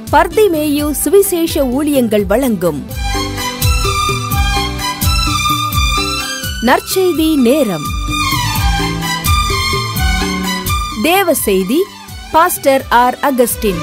பர்திமேயு சுவிசேஷ ஊழியங்கள் வழங்கும் நற்செய்தி நேரம் தேவ செய்தி பாஸ்டர் ஆர் அகஸ்டின்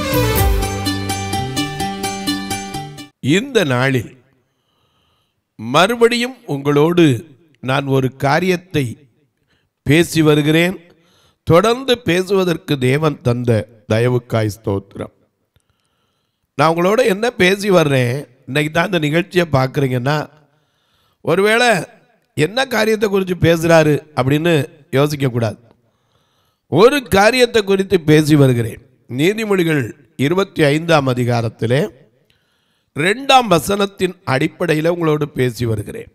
இந்த நாளில் மறுபடியும் உங்களோடு நான் ஒரு காரியத்தை பேசி வருகிறேன் தொடர்ந்து பேசுவதற்கு தேவன் தந்த தயவுக்காய் ஸ்தோத்திரம் நான் உங்களோட என்ன பேசி வர்றேன் இன்னைக்கு தான் இந்த நிகழ்ச்சியை பார்க்குறீங்கன்னா ஒருவேளை என்ன காரியத்தை குறித்து பேசுகிறாரு அப்படின்னு யோசிக்கக்கூடாது ஒரு காரியத்தை குறித்து பேசி வருகிறேன் நீதிமொழிகள் இருபத்தி ஐந்தாம் அதிகாரத்திலே ரெண்டாம் வசனத்தின் அடிப்படையில் உங்களோடு பேசி வருகிறேன்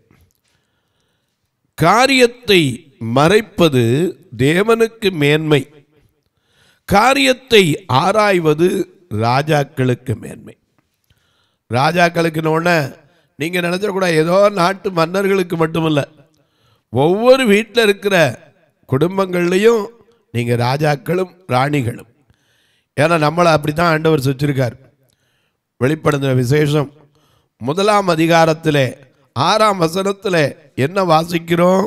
காரியத்தை மறைப்பது தேவனுக்கு மேன்மை காரியத்தை ஆராய்வது ராஜாக்களுக்கு மேன்மை ராஜாக்களுக்குன்னு நீங்கள் நினச்சிடக்கூடாது ஏதோ நாட்டு மன்னர்களுக்கு மட்டுமல்ல ஒவ்வொரு வீட்டில் இருக்கிற குடும்பங்கள்லையும் நீங்கள் ராஜாக்களும் ராணிகளும் ஏன்னா நம்மளை அப்படி தான் ஆண்டவர் வச்சிருக்கார் வெளிப்படுத்தின விசேஷம் முதலாம் அதிகாரத்திலே ஆறாம் வசனத்திலே என்ன வாசிக்கிறோம்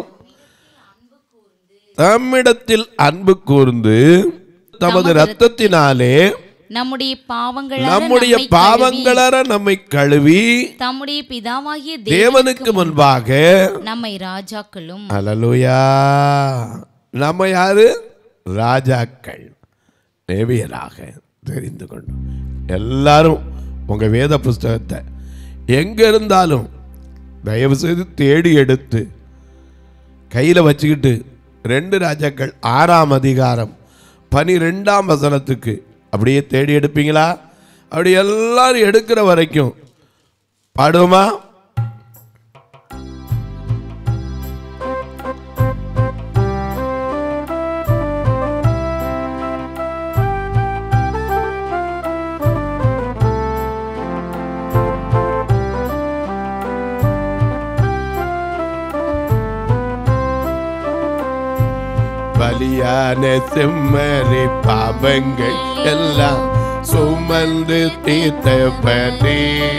தம்மிடத்தில் அன்பு கூர்ந்து தமது இரத்தத்தினாலே நம்முடைய பாவங்கள் நம்முடைய பாவங்களற நம்மை கழுவி தம்முடைய பிதாவாகிய தேவனுக்கு முன்பாக நம்மை ராஜாக்களும் அலலுயா நம்ம யாரு ராஜாக்கள் தேவியராக தெரிந்து கொண்டோம் எல்லாரும் உங்க வேத புஸ்தகத்தை எங்க இருந்தாலும் தயவு செய்து தேடி எடுத்து கையில் வச்சுக்கிட்டு ரெண்டு ராஜாக்கள் ஆறாம் அதிகாரம் பனிரெண்டாம் வசனத்துக்கு அப்படியே தேடி எடுப்பீங்களா அப்படி எல்லாரும் எடுக்கிற வரைக்கும் பாடுவோமா பலியான செம்மறி பாவங்கள் எல்லாம் சுமந்து தீர்த்தபடி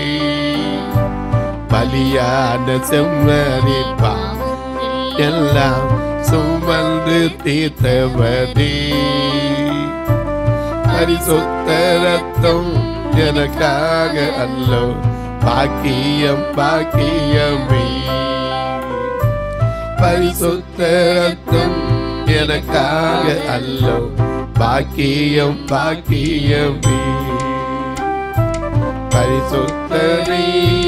பலியான செம்மறி பாவங்கள் எல்லாம் சுமந்து தீர்த்தபடி பரிசுத்த ரத்தம் எனக்காக அல்லோ பாக்கியம் பாக்கியமே பரிசுத்த ரத்தம் எனக்காக அல்லோ பாக்கியம் பாக்கியமே பரிசுத்தரே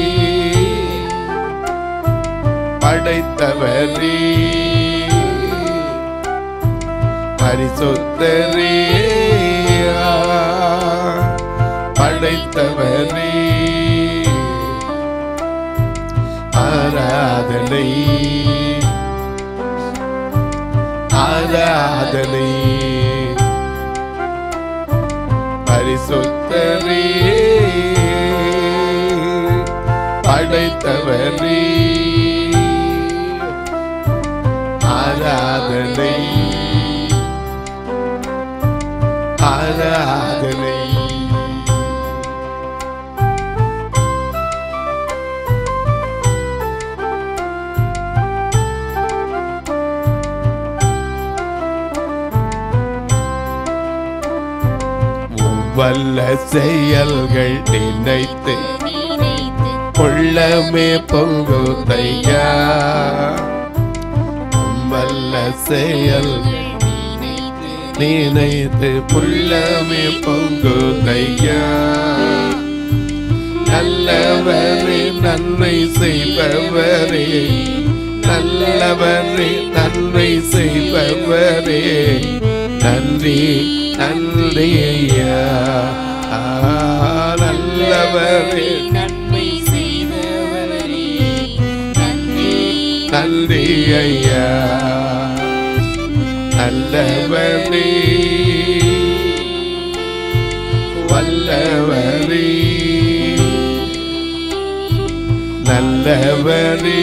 படைத்தவரே பரிசுத்தரே படைத்தவரே ஆராதனை ஆராதனை பரிசுத்தரே படைத்தவரே ஆராதனை ஆராதனை வல்ல செயல்கள் நினைத்து நினைத்து உள்ளமே பொங்குதையா வல்ல செயல்கள் நினைத்து நினைத்து புள்ளமே பொங்குதையா நல்லவரே நன்மை செய்பவரே நல்லவரே நன்மை செய்பவரே நன்றி நன்றி ஐயா ஆ, நல்லவரே நன்மை செய்தவரே நன்றி நன்றி ஐயா நல்லவரே வல்லவரே நல்லவரே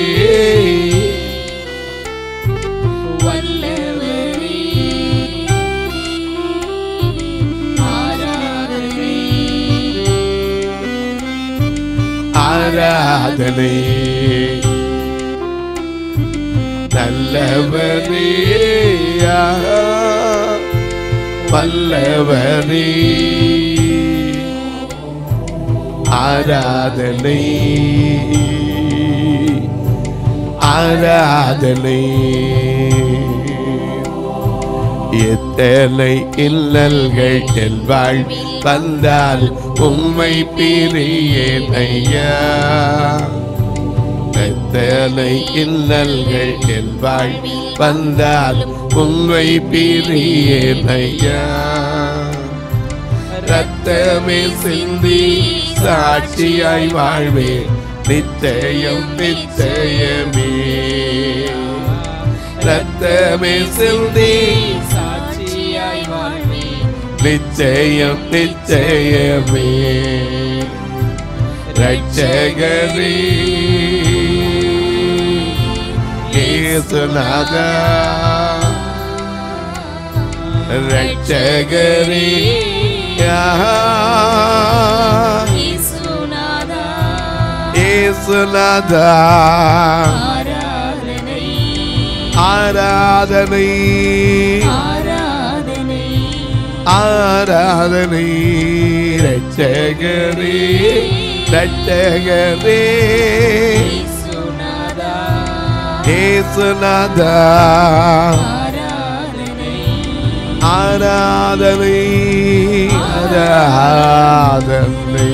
வல்லவரே ஆராதனை ஆராதனை நல்லவரே ஆஹா, வல்லவரே ஆராதனை ஆராதனை எத்தனை இல்லல்கள் என் வாழ்வில் வந்தால் உம்மை பிரியேன் ஐயா எத்தனை இல்லல்கள் என் வாழ்வில் வந்தால் உம்மை பிரியேன் ஐயா ரத்தமே சிந்தி சாட்சியாய் வாழ்வே நிச்சயம் நிச்சயமே ரத்தமே சிந்தி சாட்சியாய் வாழ்வேன் நிச்சயம் நிச்சயமே ரட்சகரே இயேசுநாதா ரட்சகரே ஆஹா, இயேசுநாதா இயேசுநாதா ஆராதனை ஆராதனை ஆராதனை ஆராதனை ரட்சகரே ரட்சகரே இயேசுநாதா ஏசுநாதா ஆராதனை ஆராதனை ஆராதனை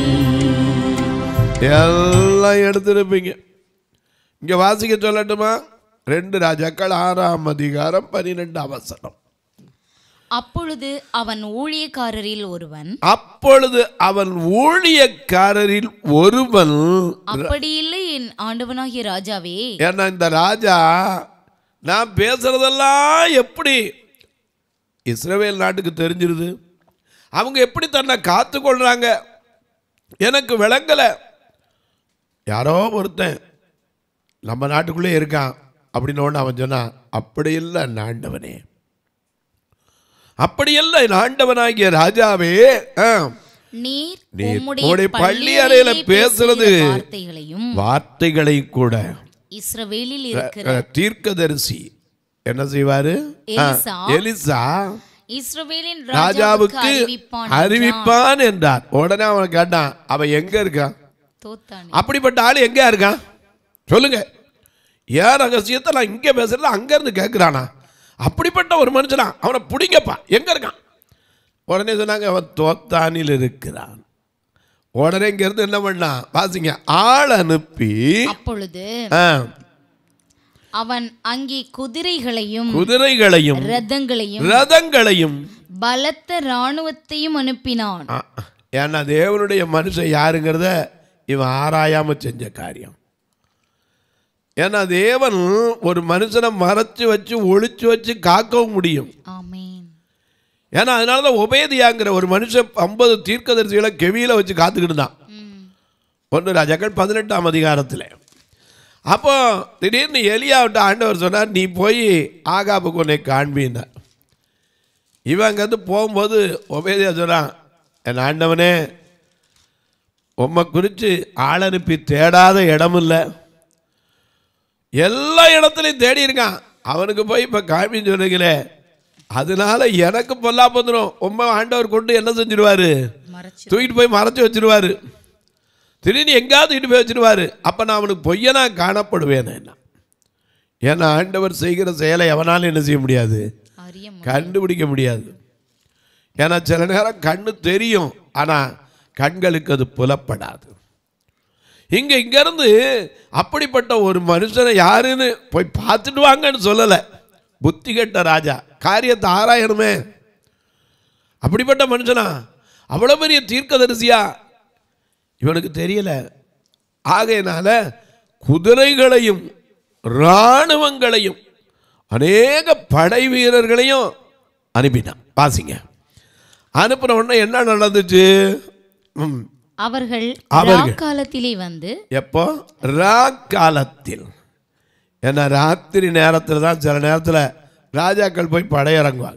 எல்லாம் எடுத்திருப்பீங்க இங்க வாசிக்க சொல்லட்டுமா ரெண்டு ராஜாக்கள் ஆறாம் அதிகாரம் பன்னிரெண்டாம் வசனம் அப்பொழுது அவன் ஊழியக்காரரில் ஒருவன் அப்பொழுது அவன் ஊழியக்காரரில் ஒருவன் அப்படி இல்லை என் ஆண்டவனாகிய ராஜாவே ஏன்னா இந்த ராஜா நான் பேசுறதெல்லாம் எப்படி இஸ்ரவேல் நாட்டுக்கு தெரிஞ்சிருது அவங்க எப்படி தன்னை காத்து கொள்றாங்க எனக்கு விளங்கலை யாரோ ஒருத்தன் நம்ம நாட்டுக்குள்ளே இருக்கான் அப்படின்னு ஒன்று அவன் சொன்னான் அப்படி இல்லை என் ஆண்டவனே அப்படி இல்லை என் ஆண்டவனாகிய ராஜாவே ஆ, நீர் நீர் உம்முடைய உம்முடைய பள்ளி பள்ளி அறையிலே அறையில பேசுறது பேசுகிற வார்த்தைகளையும் வார்த்தைகளை கூட இஸ்ரவேலில் இருக்கிற அஹ், தீர்க்கதரிசி என்ன செய்வாரு ஆ, எலிசா. எலிசா இஸ்ரவேலின் ராஜாவுக்கு அறிவிப்பான் அறிவிப்பான் என்றார் உடனே அவன் கேட்டான் அவன் எங்க இருக்கான் தோத்தானே அப்படிப்பட்ட ஆள் எங்க இருக்கான் சொல்லுங்க ஏன் ரகசியத்தை நான் இங்க பேசுறது அங்க இருந்து கேட்கிறானா அப்படிப்பட்ட ஒரு மனுஷனா அவனை பிடிங்கப்பா எங்க இருக்கான் உடனே சொன்னாங்க அவன் தோத்தானில் இருக்கிறான் உடனே இங்க இருந்து என்ன பண்ணான் வாசிங்க ஆள் அனுப்பி அப்பொழுது ஆ, அவன் அங்கே குதிரைகளையும் குதிரைகளையும் ரதங்களையும் ரதங்களையும் பலத்த இராணுவத்தையும் அனுப்பினான் ஆ, ஏன்னா தேவனுடைய மனுஷன் யாருங்கிறத இவன் ஆராயாம செஞ்ச காரியம் ஏன்னா தேவன் ஒரு மனுஷனை மறைச்சு வச்சு ஒளிச்சு வச்சு காக்கவும் முடியும் ஆமென் ஏன்னா அதனால தான் உபேதியாங்கிற ஒரு மனுஷன் ஐம்பது தீர்க்கதரிசிகளை கெவியில வச்சு காத்துக்கிட்டு தான் ம். ஒன்று ராஜாக்கள் பதினெட்டாம் அதிகாரத்தில் அப்போ திடீர்னு எலியாவிட்ட ஆண்டவர் சொன்னார் நீ போய் ஆகாப்புக்கு உன்னை காண்பின்னார் இவன் அங்கேருந்து போகும்போது உபேதியா சொன்னான் என் ஆண்டவனே உம்மை குறித்து ஆள் அனுப்பி தேடாத இடம் இல்லை எல்லா இடத்துலையும் தேடி இருக்கான் அவனுக்கு போய் இப்போ காமின்னு சொன்னீங்களே அதனால எனக்கு பொல்லா வந்துடும் உண்மை ஆண்டவர் கொண்டு என்ன செஞ்சிருவாரு மறைச்சு தூக்கிட்டு போய் மறைச்சு வச்சிருவாரு திடீர்னு எங்காவது தூக்கிட்டு போய் வச்சிருவாரு அப்போ நான் அவனுக்கு பொய்யனா காணப்படுவேன் என்ன ஏன்னா ஆண்டவர் செய்கிற செயலை எவனாலும் என்ன செய்ய முடியாது அறிய மு- கண்டுபிடிக்க முடியாது ஏன்னா சில நேரம் கண்ணு தெரியும் ஆனால் கண்களுக்கு அது புலப்படாது இங்கே இங்கேருந்து அப்படிப்பட்ட ஒரு மனுஷனை யாருன்னு போய் பார்த்துட்டு வாங்கன்னு சொல்லலை புத்தி கெட்ட ராஜா காரியத்தை ஆராயணுமே அப்படிப்பட்ட மனுஷனா அவ்வளோ பெரிய தீர்க்கதரிசியா இவனுக்கு தெரியல ஆகையினால குதிரைகளையும் இராணுவங்களையும் அநேக படை வீரர்களையும் அனுப்பினான் வாசிங்க அனுப்பின உடனே என்ன நடந்துச்சு ம், அவர்கள் அவர்கள். காலத்திலே வந்து எப்போ ரா காலத்தில் ஏன்னா ராத்திரி நேரத்தில் தான் சில நேரத்தில் ராஜாக்கள் போய் படையிறங்குவாங்க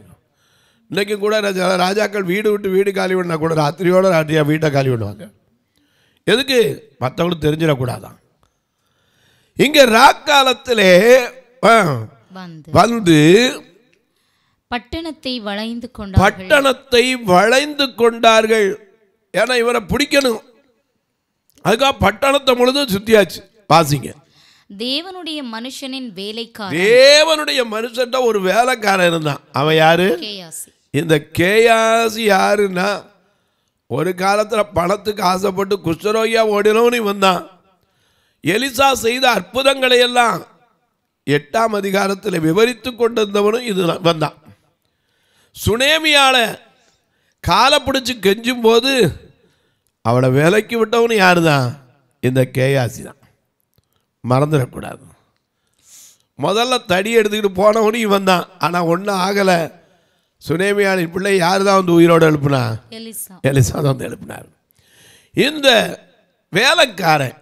இன்றைக்கும் கூட சில ராஜாக்கள் வீடு விட்டு வீடு காலி பண்ணால் கூட ராத்திரியோட ராத்திரியாக வீட்டை காலி பண்ணுவாங்க எதுக்கு மற்றவங்களுக்கு தெரிஞ்சிடக்கூடாதான் இங்க ராக்காலத்திலே ஆ, வந்து வந்து பட்டணத்தை வளைந்து கொண்டார்கள் பட்டணத்தை வளைந்து கொண்டார்கள் ஏன்னா இவரை பிடிக்கணும் அதுக்காக பட்டணத்தை முழுதும் சுத்தியாச்சு வாசிங்க தேவனுடைய மனுஷனின் வேலைக்காரன் தேவனுடைய மனுஷன்ட்ட ஒரு வேலைக்காரன் இருந்தான் அவன் யாரு கேயாசி இந்த கேயாசி யாருன்னா ஒரு காலத்தில் பணத்துக்கு ஆசைப்பட்டு குஷ்டரோகியா ஓடினவனு வந்தான் எலிசா செய்த அற்புதங்களை எல்லாம் எட்டாம் அதிகாரத்தில் விவரித்து கொண்டிருந்தவனும் இது வந்தான் சுனேமியால காலை பிடிச்சி கெஞ்சும் போது அவளை வேலைக்கு விட்டவனு யாரு தான் இந்த கேயாசி தான் மறந்துடக்கூடாது முதல்ல தடி எடுத்துக்கிட்டு போனவனும் இவன் தான் ஆனால் ஒன்றும் ஆகலை சுனேமியாளின் பிள்ளை யார் தான் வந்து உயிரோடு எழுப்புனா எலிசா எலிசா தான் வந்து எழுப்பினார் இந்த வேலைக்காரன்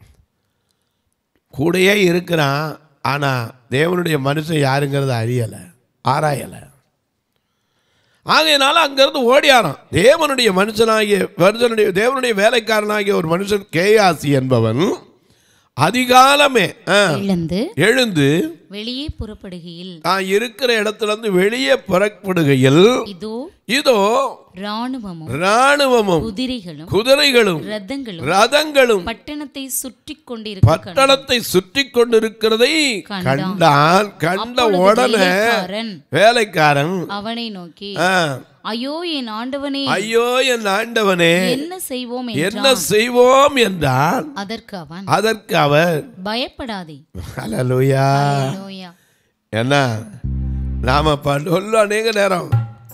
கூடயே இருக்கிறான் ஆனால் தேவனுடைய மனுஷன் யாருங்கிறத அறியலை ஆராயலை ஆகையினால அங்கிருந்து ஓடியாரான் தேவனுடைய மனுஷனாகிய மனுஷனுடைய தேவனுடைய வேலைக்காரனாகிய ஒரு மனுஷன் கேயாசி என்பவன் அதிகாலமே ஆ, எழுந்து எழுந்து வெளியே புறப்படுகையில் தான் இருக்கிற இடத்துல இருந்து வெளியே புறப்படுகையில் இதோ இதோ ராணுவமும் ராணுவமும் குதிரைகளும் குதிரைகளும் ரதங்களும் ரதங்களும் பட்டணத்தை சுற்றி கொண்டிருக்க பட்டணத்தை சுற்றி கொண்டிருக்கிறதை கண்டான். கண்டான் கண்ட அப்பொழுது உடனே வேலைக்காரன் வேலைக்காரன் அவனை நோக்கி ஆ, ஐயோ என் ஆண்டவனே ஐயோ என் ஆண்டவனே என்ன செய்வோம் என்ன என்றான் செய்வோம் என்றால் அதற்கு அவன் அதற்கு அவர் பயப்படாதே ஹalleluya நோயா என்ன நாம பண்ண அநேக நேரம்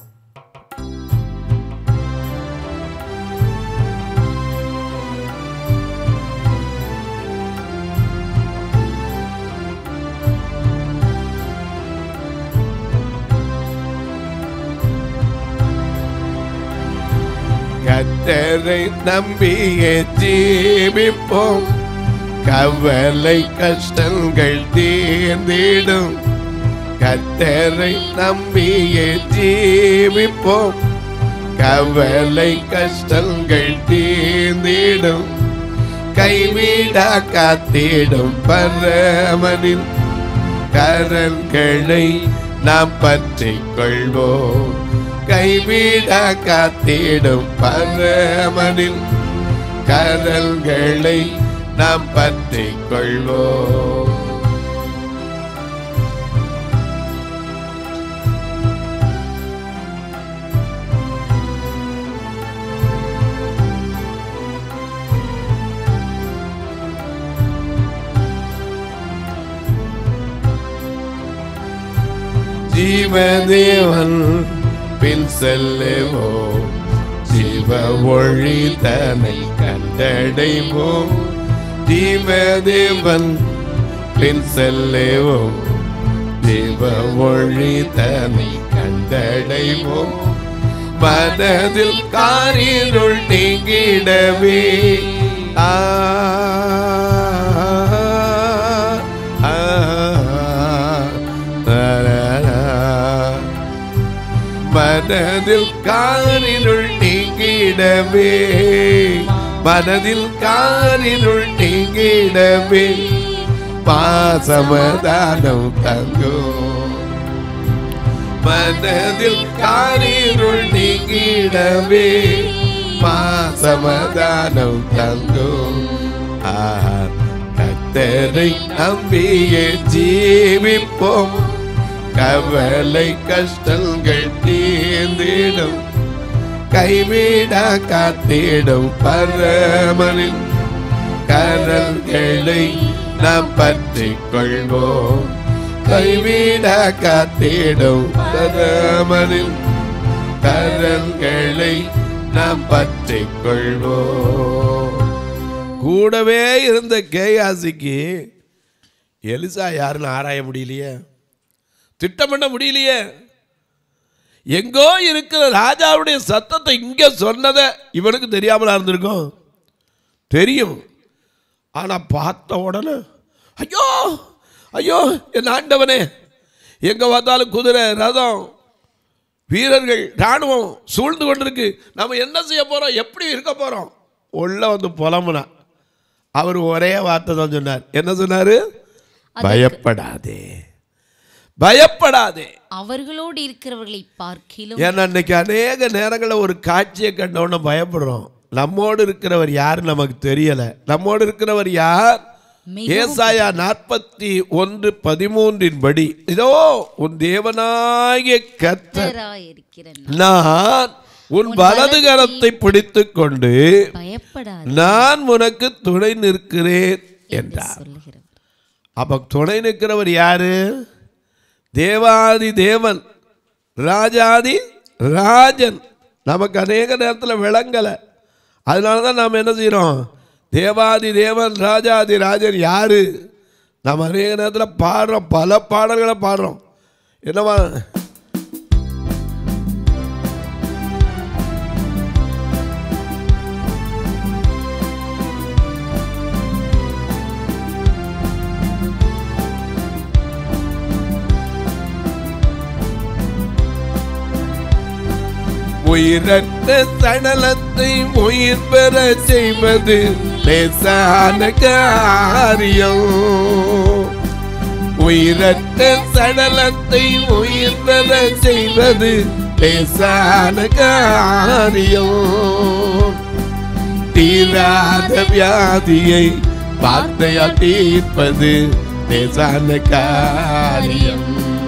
கத்தரை நம்பியே ஜீவிப்போம் கவலை கஷ்டங்கள் தீர்ந்திடும் கத்தரை நம்பியே ஜீவிப்போம் கவலை கஷ்டங்கள் தீர்ந்திடும் கைவிடா காத்திடும் பரமனின் கரங்களை நாம் பற்றிக் கொள்வோம் கைவிடா காத்திடும் பரமனின் கரல்களை நாம் பற்றிக் கொள்வோம் ஜீவதேவன் பின் செல்லுவோம் ஜீவ ஒளி தன்னை கண்டடைவோம் ஜீவதேவன் பின் செல்லுவோம் ஜீவ ஒளி தன்னை கண்டடைவோம் மனதில் காரிருள் நீங்கிடவே ஆ ஆ, ஆ, மனதில் காரிருள் நீங்கிடவே மனதில் காரிருள் நீங்கிடவே பாசமதானம் தங்கும் மனதில் காரிருள் நீங்கிடவே பாசமதானம் தங்கும் ஆஹா கத்தரை நம்பியே ஜீவிப்போம் கவலை கஷ்டங்கள் தீர்ந்திடும் கைவிடா காத்திடும் பரமனின் கரல்களை நாம் பற்றிக் கொள்வோம் கைவிடா காத்திடும் பரமனின் கரல்களை நாம் பற்றிக் கொள்வோம் கூடவே இருந்த கேயாசிக்கு எலிசா யாருன்னு ஆராய முடியலையே திட்டமிட முடியலையே எங்கோ இருக்கிற ராஜாவுடைய சத்தத்தை இங்க சொன்னதை இவனுக்கு தெரியாமலா இருந்திருக்கும் தெரியும் ஆனா பார்த்த உடனே ஐயோ ஐயோ என் ஆண்டவனே எங்க பார்த்தாலும் குதிரை ரதம் வீரர்கள் ராணுவம் சூழ்ந்து கொண்டிருக்கு நம்ம என்ன செய்ய போறோம் எப்படி இருக்க போறோம் உள்ள வந்து புலம்புனான் அவர் ஒரே வார்த்தை தான் சொன்னார் என்ன சொன்னாரு பயப்படாதே பயப்படாதே அவர்களோடு இருக்கிறவர்களை பார்க்கிலும் ஏன்னா இன்னைக்கு அநேக நேரங்களில் ஒரு காட்சியை கண்டவுடனே பயப்படுறோம் நம்மோடு இருக்கிறவர் யார் நமக்கு தெரியல நம்மோடு இருக்கிறவர் யார் மிகவும் ஏசாயா நாற்பத்தி ஒன்று பதிமூன்றின் படி இதோ உன் தேவனாகிய கர்த்தர் இருக்கிற நான் உன் வலது கரத்தை பிடித்துக் கொண்டு பயப்படாது நான் உனக்கு துணை நிற்கிறேன் என்றார் சொல்லுகிறவர் அப்ப துணை நிற்கிறவர் யாரு தேவாதி தேவன் ராஜாதி ராஜன் நமக்கு அநேக நேரத்தில் விளங்கலை அதனால தான் நாம் என்ன செய்கிறோம் தேவாதி தேவன் ராஜாதி ராஜன் யாரு நம்ம அநேக நேரத்தில் பாடுறோம் பல பாடல்களை பாடுறோம் என்னவா உயிரற்ற சடலத்தை உயிர் பெற செய்வது லேசான காரியம் உயிரற்ற சடலத்தை உயிர் பெற செய்வது லேசான காரியம் தீராத வியாதியை வார்த்தையால் தீர்ப்பது லேசான காரியம்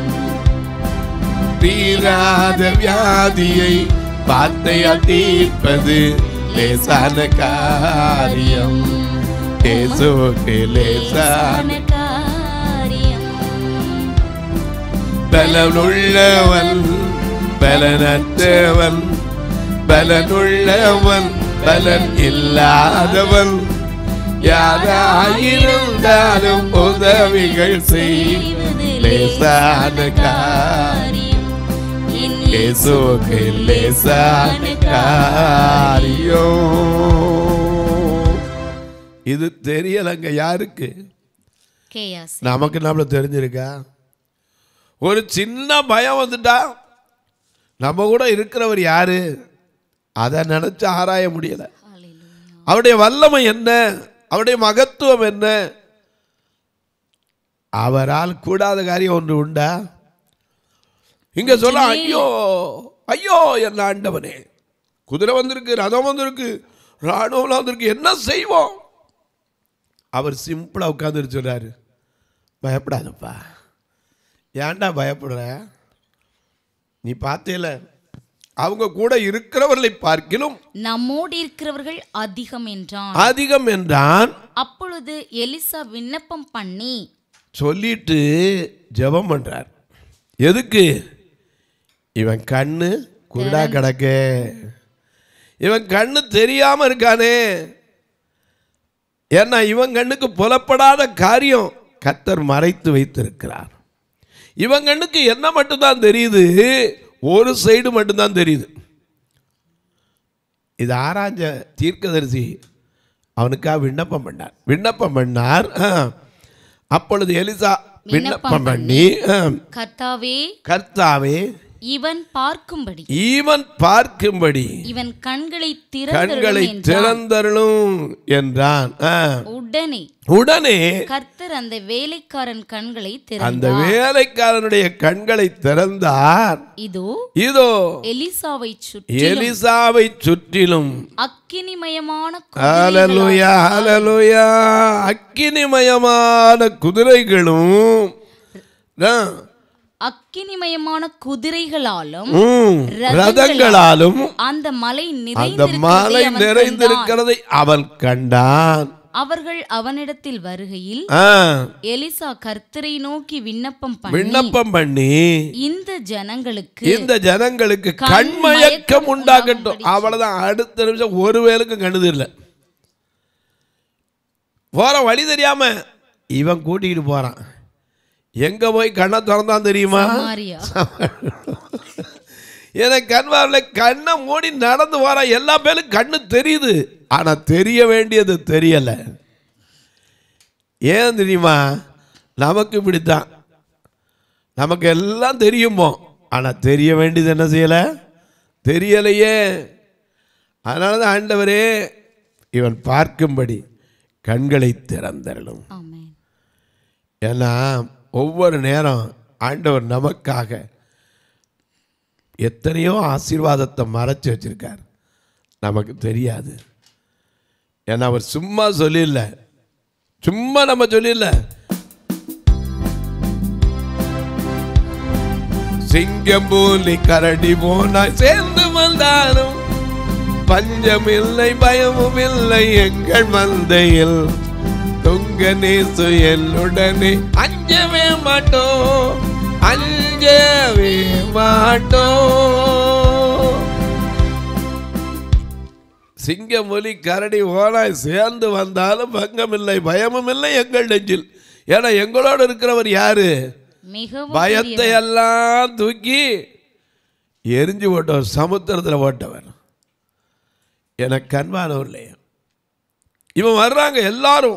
தீராத வியாதியை வார்த்தையால் தீர்ப்பது லேசான காரியம் இயேசுவுக்கு லேசான காரியம் பலனுள்ளவன் பலனற்றவன் பலனுள்ளவன் பலன் இல்லாதவன் யாராயிருந்தாலும் உதவிகள் செய்வது லேசான காரியம் இயேசுவுக்கு லேசான காரியம் இது தெரியலங்க யாருக்கு கேயாஸ் நமக்கு நம்மள தெரிஞ்சிருக்கா ஒரு சின்ன பயம் வந்துட்டா நம்ம கூட இருக்கிறவர் யாரு அதை நினைச்சு ஆராய முடியல அவருடைய வல்லமை என்ன அவருடைய மகத்துவம் என்ன அவரால் கூடாத காரியம் ஒன்று உண்டா இங்க சொல்ல ஐயோ ஐயோ என்ன ஆண்டவனே குதிரை வந்திருக்கு ரதம் வந்திருக்கு ராணுவம் வந்திருக்கு என்ன செய்வோம் அவர் சிம்பிளா உட்காந்துட்டு சொல்றாரு பயப்படாதப்பா ஏன்டா பயப்படுற நீ பார்த்தேல அவங்க கூட இருக்கிறவர்களை பார்க்கிலும் நம்மோடு இருக்கிறவர்கள் அதிகம் என்றான் அதிகம் என்றான் அப்பொழுது எலிசா விண்ணப்பம் பண்ணி சொல்லிட்டு ஜெபம் பண்றார் எதுக்கு இவன் கண்ணு குருடா கிடக்கு இவன் கண்ணு தெரியாம இருக்கானே ஏன்னா இவன் கண்ணுக்கு புலப்படாத காரியம் கத்தர் மறைத்து வைத்திருக்கிறார் இவன் கண்ணுக்கு என்ன மட்டும்தான் தெரியுது ஒரு சைடு மட்டும்தான் தெரியுது இது ஆராய்ஞ்ச தீர்க்கதரிசி அவனுக்காக விண்ணப்பம் பண்ணார் விண்ணப்பம் பண்ணார் ஆ. அப்பொழுது எலிசா விண்ணப்பம் பண்ணி ஆ, கர்த்தாவே கர்த்தாவே இவன் பார்க்கும்படி ஈவன் பார்க்கும்படி இவன் கண்களை கண்களை திறந்தருளும் என்றான் திறந்தருளும் என்றான் ஆ. உடனே உடனே கர்த்தர் அந்த வேலைக்காரன் கண்களை அந்த திறந்தார் வேலைக்காரனுடைய கண்களை திறந்தார் இதோ இதோ எலிசாவை சுற்றி எலிசாவை சுற்றிலும் அக்கினிமயமான ஹalleluya ஹalleluya அக்கினிமயமான குதிரைகளும் ஆ, அக்கினிமயமான குதிரைகளாலும் ம், ரதங்களாலும் அந்த மலை அந்த மலை நிறைந்திருக்கிறதை அவன் கண்டான். நிறைந்திருக்கிறதை அவன் கண்டான் அவர்கள் அவனிடத்தில் வருகையில் ஆ, எலிசா கர்த்தரை நோக்கி விண்ணப்பம் பண்ணி விண்ணப்பம் பண்ணி இந்த ஜனங்களுக்கு இந்த ஜனங்களுக்கு கண் கண்மயக்கம் மயக்கம் உண்டாகட்டும் உண்டாகும்படி அவ்வளவுதான் அடுத்த நிமிஷம் ஒரு வேலுக்கும் கண்ணு தெரியல போற வழி தெரியாம இவன் கூட்டிக்கிட்டு போறான் எங்க போய் கண்ணை திறந்தான் தெரியுமா சமாரியா எனக்கு கண் கண்ணை மூடி நடந்து வரான் எல்லா பேரும் கண்ணு தெரியுது ஆனா தெரிய வேண்டியது தெரியல ஏன் தெரியுமா நமக்கு இப்படித்தான் நமக்கு எல்லாம் தெரியுமோ ஆனா தெரிய வேண்டியது என்ன செய்யல தெரியலையே அதனால தான் ஆண்டவரே இவன் பார்க்கும்படி கண்களை திறந்தரலும் ஆமென் ஏன்னா ஒவ்வொரு நேரம் ஆண்டவர் நமக்காக எத்தனையோ ஆசீர்வாதத்தை மறைச்சு வச்சிருக்கார் நமக்கு தெரியாது ஏன்னா அவர் சும்மா சொல்லிடல சும்மா நம்ம சொல்லிடல சிங்கம் போலி கரடி போனாய் சேர்ந்து வந்தாலும் பஞ்சமில்லை பயமும் இல்லை எங்கள் மந்தையில் துங்க நேசு என்னுடனே அஞ்சவே மாட்டோம் அஞ்சவே மாட்டோம் சிங்கமொலி கரடி ஓனாய் சேர்ந்து வந்தாலும் பங்கமில்லை பயமும் இல்லை எங்கள் நெஞ்சில் ஏன்னா எங்களோடு இருக்கிறவர் யாரு மிகவும் பயத்தை எல்லாம் தூக்கி எரிஞ்சு போட்டவர் சமுத்திரத்தில் போட்டவர் எனக்கு கண்மானவர்களே இவன் வர்றாங்க எல்லாரும்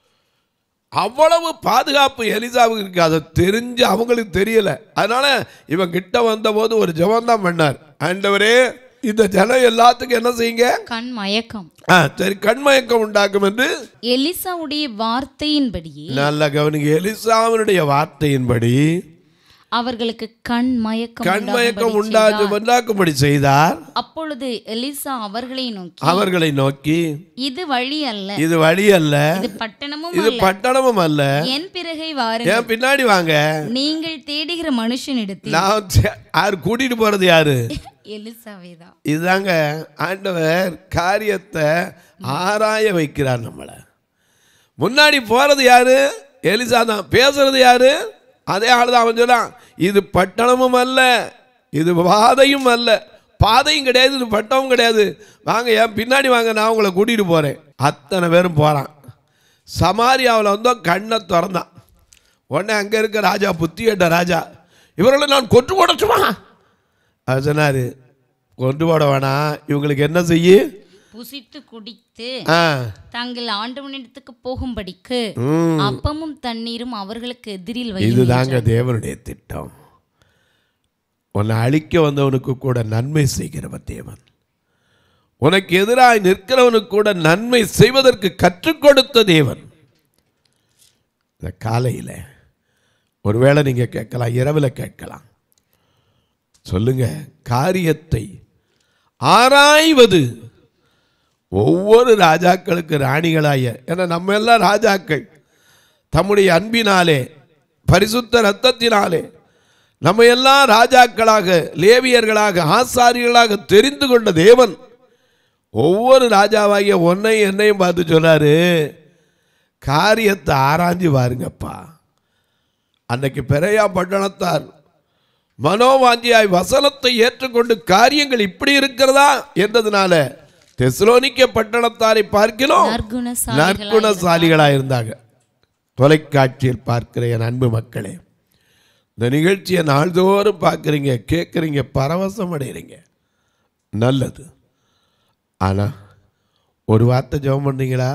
அவ்வளவு பாதுகாப்பு எலிசாவுக்கு இருக்கு அதை தெரிஞ்சு அவங்களுக்கு தெரியல அதனால இவன் கிட்ட வந்தபோது ஒரு ஜெபம் தான் பண்ணார் ஆண்டவரே இந்த ஜனம் எல்லாத்துக்கும் என்ன செய்யுங்க கண் மயக்கம் ஆ சரி கண்மயக்கம் உண்டாக்கும் என்று எலிசாவுடைய வார்த்தையின்படியே நல்ல கவனிங்க எலிசாவினுடைய வார்த்தையின்படி அவர்களுக்கு கண் மயக்கம் கண்மயக்கம் உண்டாகும்படி உண்டாக்கு செய்தார். உண்டாக்கும்படி செய்தார் அப்பொழுது எலிசா அவர்களை நோக்கி அவர்களை நோக்கி இது வழி அல்ல இது வழி அல்ல இது பட்டணமும் இது அல்ல பட்டணமும் அல்ல என் பிறகை வாருங்கள் ஏன் பின்னாடி வாங்க நீங்கள் தேடுகிற மனுஷனிடத்தில் நான் சே- யார் கூட்டிட்டு போறது யாரு எலிசாவேதான் இதுதாங்க ஆண்டவர் காரியத்தை ஆராய வைக்கிறார் நம்மளை முன்னாடி போறது யாரு எலிசா தான் பேசுறது யாரு அதே ஆள் தான் அவன் சொன்னான் இது பட்டணமும் அல்ல இது பாதையும் அல்ல பாதையும் கிடையாது இது பட்டமும் கிடையாது வாங்க ஏன் பின்னாடி வாங்க நான் உங்களை கூட்டிகிட்டு போகிறேன் அத்தனை பேரும் போகிறான் சமாரியாவில் வந்தோம் கண்ணை திறந்தான் உடனே அங்கே இருக்க ராஜா புத்தி கேட்ட ராஜா இவர்களை நான் கொன்று போடட்டுமா அவர் சொன்னார் கொண்டு போட வேணாம் இவங்களுக்கு என்ன செய்யு புசித்து குடித்து ஆ தங்கள் ஆண்டவனிடத்துக்கு போகும்படிக்கு ம். அப்பமும் தண்ணீரும் அவர்களுக்கு எதிரில் வையும் இதுதாங்க தேவனுடைய திட்டம் உன்னை அழிக்க வந்தவனுக்கு கூட நன்மை செய்கிறவன் தேவன் உனக்கு எதிராய் நிற்கிறவனுக்கு கூட நன்மை செய்வதற்கு கற்றுக் கொடுத்த தேவன் இந்த காலையில் ஒருவேளை நீங்க கேட்கலாம் இரவில் கேட்கலாம் சொல்லுங்க காரியத்தை ஆராய்வது ஒவ்வொரு ராஜாக்களுக்கு ராணிகளாய ஏன்னா நம்ம எல்லாம் ராஜாக்கள் தம்முடைய அன்பினாலே பரிசுத்த ரத்தத்தினாலே நம்ம எல்லாம் ராஜாக்களாக லேவியர்களாக ஆசாரியர்களாக தெரிந்து கொண்ட தேவன் ஒவ்வொரு ராஜாவாகிய ஒன்னை என்னையும் பார்த்து சொன்னாரு காரியத்தை ஆராய்ஞ்சு பாருங்கப்பா அன்னைக்கு பெரையா பட்டணத்தார் மனோவாஞ்சியாய் வசனத்தை ஏற்றுக்கொண்டு காரியங்கள் இப்படி இருக்கிறதா என்றதுனால தெசலோனிக்க பட்டணத்தாரை பார்க்கிறோம் நற்குணசாலிகளாய் நற்குணசாலிகளாக இருந்தாங்க தொலைக்காட்சியில் பார்க்கிற என் அன்பு மக்களே இந்த நிகழ்ச்சியை நாள்தோறும் பார்க்குறீங்க கேட்குறீங்க பரவசம் அடைகிறீங்க நல்லது ஆனால் ஒரு வார்த்தை ஜெபம் பண்ணுறீங்களா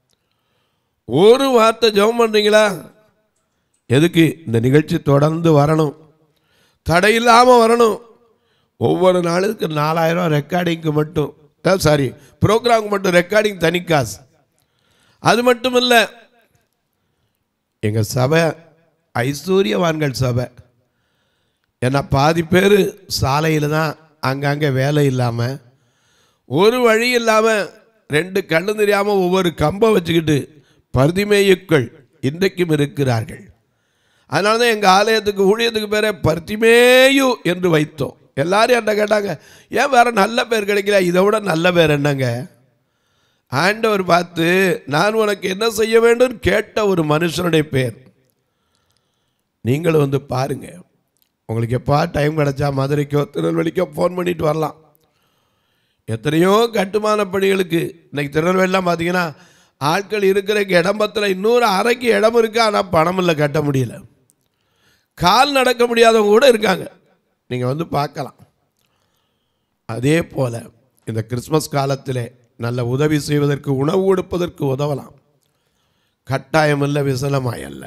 ஒரு வார்த்தை ஜெபம் பண்ணுறீங்களா எதுக்கு இந்த நிகழ்ச்சி தொடர்ந்து வரணும் தடையில்லாமல் வரணும் ஒவ்வொரு நாளுக்கு நாலாயிரம் ரெக்கார்டிங்க்கு மட்டும் சாரி ப்ரோக்ராமுக்கு மட்டும் ரெக்கார்டிங் தனி காசு அது மட்டும் இல்லை எங்கள் சபை ஐஸ்வர்யவான்கள் சபை ஏன்னா பாதி பேர் சாலையில் தான் அங்கங்கே வேலை இல்லாமல் ஒரு வழி இல்லாமல் ரெண்டு கண்ணு தெரியாமல் ஒவ்வொரு கம்பை வச்சுக்கிட்டு பருதிமேயுக்கள் இன்றைக்கும் இருக்கிறார்கள் அதனால தான் எங்கள் ஆலயத்துக்கு ஊழியத்துக்கு பேரே பர்த்திமேயு என்று வைத்தோம் எல்லாரும் என்ன கேட்டாங்க ஏன் வேற நல்ல பேர் கிடைக்கல இதை விட நல்ல பேர் என்னங்க ஆண்டவர் பார்த்து நான் உனக்கு என்ன செய்ய வேண்டும் கேட்ட ஒரு மனுஷனுடைய பேர் நீங்களும் வந்து பாருங்க உங்களுக்கு எப்போ டைம் கிடைச்சா மதுரைக்கோ திருநெல்வேலிக்கோ ஃபோன் பண்ணிட்டு வரலாம் எத்தனையோ கட்டுமான பணிகளுக்கு இன்னைக்கு திருநெல்வேலிலாம் பார்த்தீங்கன்னா ஆட்கள் இருக்கிற இடம் பத்தில் இன்னொரு அறைக்கு இடம் இருக்கு ஆனால் பணம் இல்லை கட்ட முடியல கால் நடக்க முடியாதவங்க கூட இருக்காங்க நீங்கள் வந்து பார்க்கலாம் அதே போல் இந்த கிறிஸ்மஸ் காலத்திலே நல்ல உதவி செய்வதற்கு உணவு கொடுப்பதற்கு உதவலாம் கட்டாயமல்ல விசலமாய் அல்ல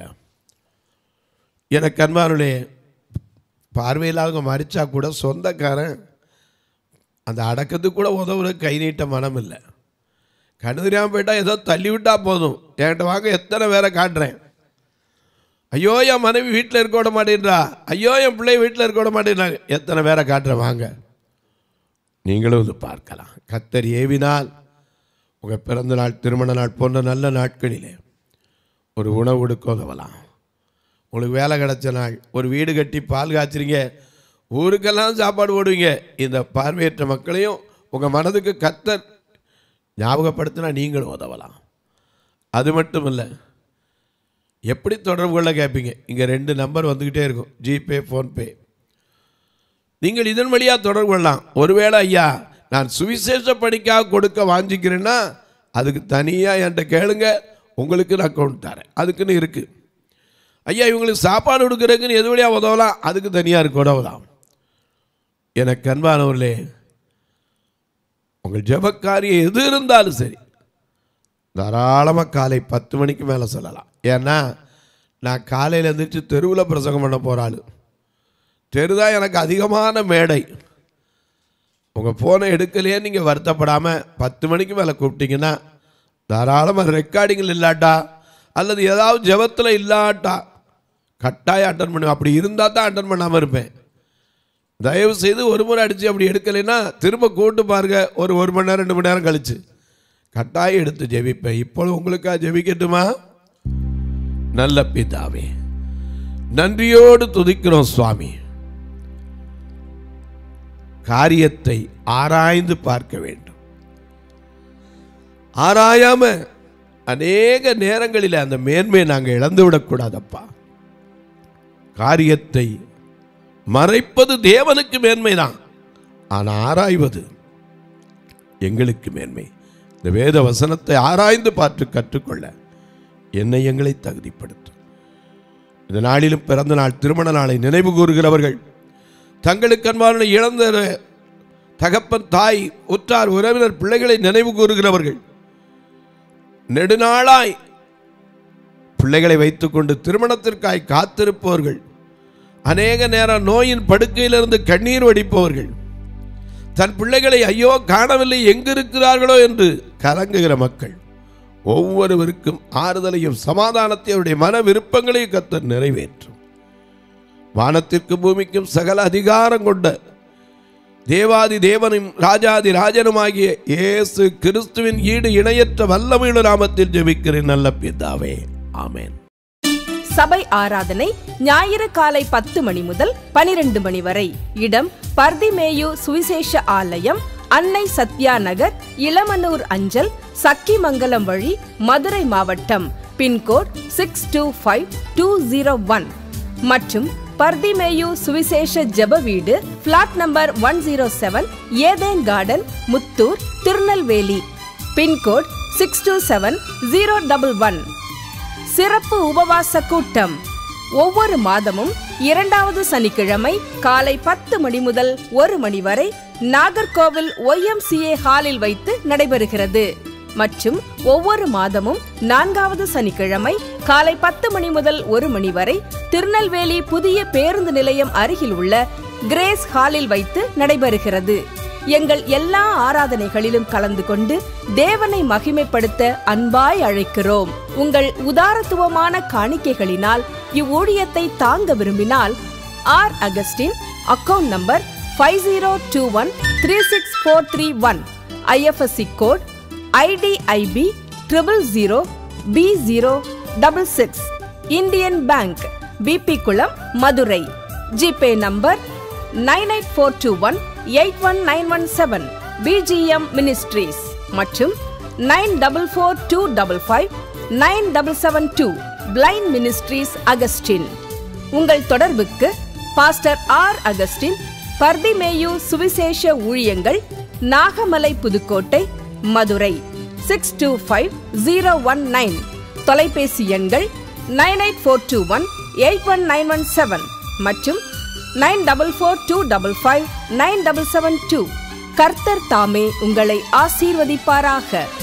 எனக்கு அன்பானுடைய பார்வையில்லாதவங்க மறிச்சா கூட சொந்தக்காரன் அந்த அடக்கத்துக்கு கூட உதவுற கை நீட்ட மனம் இல்லை கண்ணு தெரியாமல் போயிட்டா ஏதோ தள்ளி விட்டா போதும் என்கிட்ட வாங்க எத்தனை பேரை காட்டுறேன் ஐயோ என் மனைவி வீட்டில் இருக்க விட மாட்டேன்றா ஐயோ என் பிள்ளை வீட்டில் இருக்க விட மாட்டேன்றாங்க எத்தனை பேரை காட்டுறேன் வாங்க நீங்களும் இது பார்க்கலாம் கத்தர் ஏவினால் உங்கள் பிறந்த நாள் திருமண நாள் போன்ற நல்ல நாட்களிலே ஒரு உணவு கொடுக்க உதவலாம் உங்களுக்கு வேலை கிடைச்ச நாள் ஒரு வீடு கட்டி பால் காய்ச்சிறீங்க ஊருக்கெல்லாம் சாப்பாடு போடுவீங்க இந்த பார்வையற்ற மக்களையும் உங்கள் மனதுக்கு கத்தர் ஞாபகப்படுத்தினா நீங்களும் உதவலாம் அது மட்டும் இல்லை எப்படி தொடர்பு கொள்ள கேட்பீங்க இங்கே ரெண்டு நம்பர் வந்துக்கிட்டே இருக்கும் ஜிபே ஃபோன்பே நீங்கள் இதன் வழியாக தொடர்பு கொள்ளலாம் ஒருவேளை ஐயா நான் சுவிசேஷ பணிக்காக கொடுக்க வாஞ்சிக்கிறேன்னா அதுக்கு தனியாக என்கிட்ட கேளுங்க உங்களுக்கு நான் அக்கௌண்ட் தரேன் அதுக்குன்னு இருக்குது ஐயா இவங்களுக்கு சாப்பாடு கொடுக்குறதுக்குன்னு எது வழியாக உதவலாம் அதுக்கு தனியாக இருக்கு உதவலாம் எனக்கு அன்பானவர்களே உங்கள் ஜெபக்காரியம் எது இருந்தாலும் சரி தாராளமாக காலை பத்து மணிக்கு மேலே சொல்லலாம் ஏன்னா நான் காலையில் எழுந்திரிச்சு தெருவில் பிரசங்கம் பண்ண போகிற ஆளு தெரு தான் எனக்கு அதிகமான மேடை உங்கள் ஃபோனை எடுக்கலையே நீங்கள் வருத்தப்படாமல் பத்து மணிக்கு மேலே கூப்பிட்டீங்கன்னா தாராளமாக ரெக்கார்டிங்கில் இல்லாட்டா அல்லது ஏதாவது ஜெபத்தில் இல்லாட்டா கட்டாயம் அட்டன் பண்ணுவேன் அப்படி இருந்தால் தான் அட்டன் பண்ணாமல் இருப்பேன் தயவு செய்து ஒரு முறை அடித்து அப்படி எடுக்கலைன்னா திரும்ப கூட்டு பாருங்க ஒரு ஒரு மணி நேரம் ரெண்டு மணி நேரம் கழிச்சு கட்டாயம் எடுத்து ஜெபிப்பேன் இப்பொழுது உங்களுக்காக ஜெபிக்கட்டுமா நல்ல பிதாவே நன்றியோடு துதிக்கிறோம் சுவாமி காரியத்தை ஆராய்ந்து பார்க்க வேண்டும் ஆராயாம அநேக நேரங்களில் அந்த மேன்மையை நாங்கள் இழந்து விடக்கூடாதப்பா காரியத்தை மறைப்பது தேவனுக்கு மேன்மைதான் ஆனால் ஆராய்வது எங்களுக்கு மேன்மை இந்த வேத வசனத்தை ஆராய்ந்து பார்த்து கற்றுக்கொள்ள என்னை எங்களை தகுதிப்படுத்தும் இந்த நாளிலும் பிறந்த நாள் திருமண நாளை நினைவு கூறுகிறவர்கள் தங்களுக்கு அன்பான இழந்த தகப்பன் தாய் உற்றார் உறவினர் பிள்ளைகளை நினைவு கூறுகிறவர்கள் நெடுநாளாய் பிள்ளைகளை வைத்துக்கொண்டு திருமணத்திற்காய் காத்திருப்பவர்கள் அநேக நேரம் நோயின் படுக்கையிலிருந்து கண்ணீர் வடிப்பவர்கள் தன் பிள்ளைகளை ஐயோ காணவில்லை எங்கிருக்கிறார்களோ என்று கலங்குகிற மக்கள் ஒவ்வொருவருக்கும் ஆறுதலையும் சமாதானத்தை அவருடைய மன விருப்பங்களையும் கத்தர் நிறைவேற்றும் வானத்திற்கும் பூமிக்கும் சகல அதிகாரம் கொண்ட தேவாதி தேவனும் ராஜாதி ராஜனுமாகிய இயேசு கிறிஸ்துவின் ஈடு இணையற்ற வல்லமையுள்ள நாமத்தில் ஜெபிக்கிறேன் நல்ல பிதாவே ஆமென் சபை ஆராதனை ஞாயிறு காலை பத்து மணி முதல் பனிரெண்டு மணி வரை இடம் பர்திமேயு சுவிசேஷ ஆலயம் அன்னை சத்யா நகர் இளமனூர் அஞ்சல் சக்கிமங்கலம் வழி மதுரை மாவட்டம் pin code six two five two zero one மற்றும் பர்திமேயு சுவிசேஷ ஜெப வீடு plot number one zero seven Eden garden Muthur Tirunelveli pin code six two seven zero double one சிறப்பு உபவாச கூட்டம் ஒவ்வொரு மாதமும் இரண்டாவது சனிக்கிழமை காலை பத்து மணி முதல் ஒரு மணி வரை நாகர்கோவில் ஒய்எம்சிஏ ஹாலில் வைத்து நடைபெறுகிறது மற்றும் ஒவ்வொரு மாதமும் நான்காவது சனிக்கிழமை காலை பத்து மணி முதல் ஒரு மணி வரை திருநெல்வேலி புதிய பேருந்து நிலையம் அருகில் உள்ள கிரேஸ் ஹாலில் வைத்து நடைபெறுகிறது எங்கள் எல்லா ஆராதனைகளிலும் கலந்து கொண்டு தேவனை மகிமைப்படுத்த அன்பாய் அழைக்கிறோம் உங்கள் உதாரத்துவமான காணிக்கைகளினால் இவ்வூழியத்தை தாங்க விரும்பினால் R Augustine account number five zero two one three six four three one IFSC code IDIB triple zero B zero double six Indian bank Bibikulam Madurai GPay number nine eight four two one eight one nine one seven PGM ministries மற்றும் nine double four two double five nine double seven two blind ministries Augustine உங்கள் தொடர்புக்கு pastor R Augustine Bartimaeus சுவிசேஷ ஊழியங்கள் Nagamalai Pudukkottai Madurai six two five zero one nine தொலைபேசி எண்கள் nine eight four two one eight one nine one seven மற்றும் nine double four two double five nine double seven two கர்த்தர் தாமே உங்களை ஆசீர்வதிப்பாராக